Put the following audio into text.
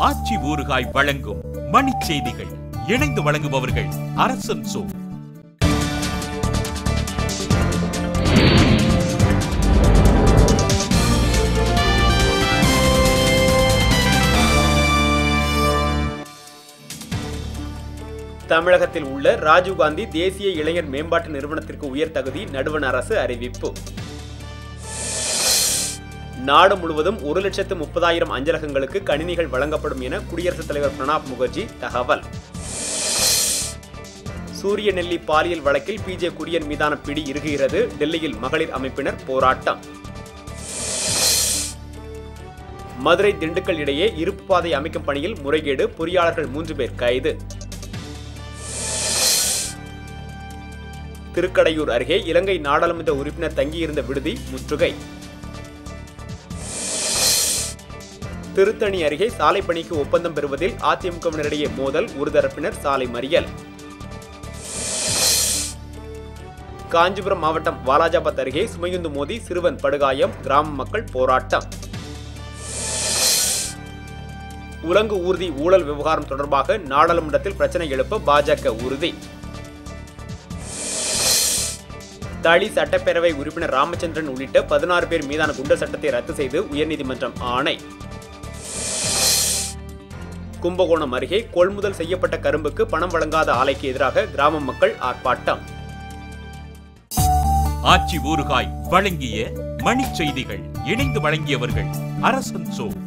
ஆச்சி ஊறுகாய் வழங்கும் மணிச் செய்திகள் இணைந்து வழங்குபவர்கள் அரசன் சோ தமிழகத்தில் உள்ள ராஜீவ்காந்தி தேசிய இளைஞர் மேம்பாட்டு நிறுவனத்திற்கு உயர் தகுதி நடுவண் அரசு அறிவிப்பு நாடு முழுவதும் ஒரு லட்சத்து முப்பதாயிரம் அஞ்சலகங்களுக்கு கணினிகள் வழங்கப்படும் என குடியரசுத் தலைவர் பிரணாப் முகர்ஜி தகவல் சூரிய நெல்லி பாலியல் வழக்கில் பிஜே குரியன் மீதான பிடி இறுகுகிறது டெல்லியில் மகளிர் அமைப்பினர் போராட்டம் மதுரை திண்டுக்கல் இடையே இருப்பு பாதை அமைக்கும் பணியில் முறைகேடு பொறியாளர்கள் மூன்று பேர் கைது திருக்கடையூர் அருகே இலங்கை நாடாளுமன்ற உறுப்பினர் தங்கியிருந்த விடுதி முற்றுகை திருத்தணி அருகே சாலை பணிக்கு ஒப்பந்தம் பெறுவதில் அதிமுகவினரிடையே மோதல் ஒரு தரப்பினர் சாலை மறியல் காஞ்சிபுரம் மாவட்டம் வாலாஜாபாத் அருகே சுமையுந்து மோதி சிறுவன் படுகாயம் கிராம மக்கள் போராட்டம் உலங்கு ஊர்தி ஊழல் விவகாரம் தொடர்பாக நாடாளுமன்றத்தில் பிரச்சனை எழுப்ப பாஜக உறுதி தளி சட்டப்பேரவை உறுப்பினர் ராமச்சந்திரன் உள்ளிட்ட பதினாறு பேர் மீதான குண்டர் சட்டத்தை ரத்து செய்து உயர்நீதிமன்றம் ஆணை கும்பகோணம் அருகே கொள்முதல் செய்யப்பட்ட கரும்புக்கு பணம் வழங்காத ஆலைக்கு எதிராக கிராம மக்கள் ஆர்ப்பாட்டம் ஆச்சி ஊறுகாய் வழங்கிய மணிச் செய்திகள் இணைந்து வழங்கியவர்கள் அரசன் சோ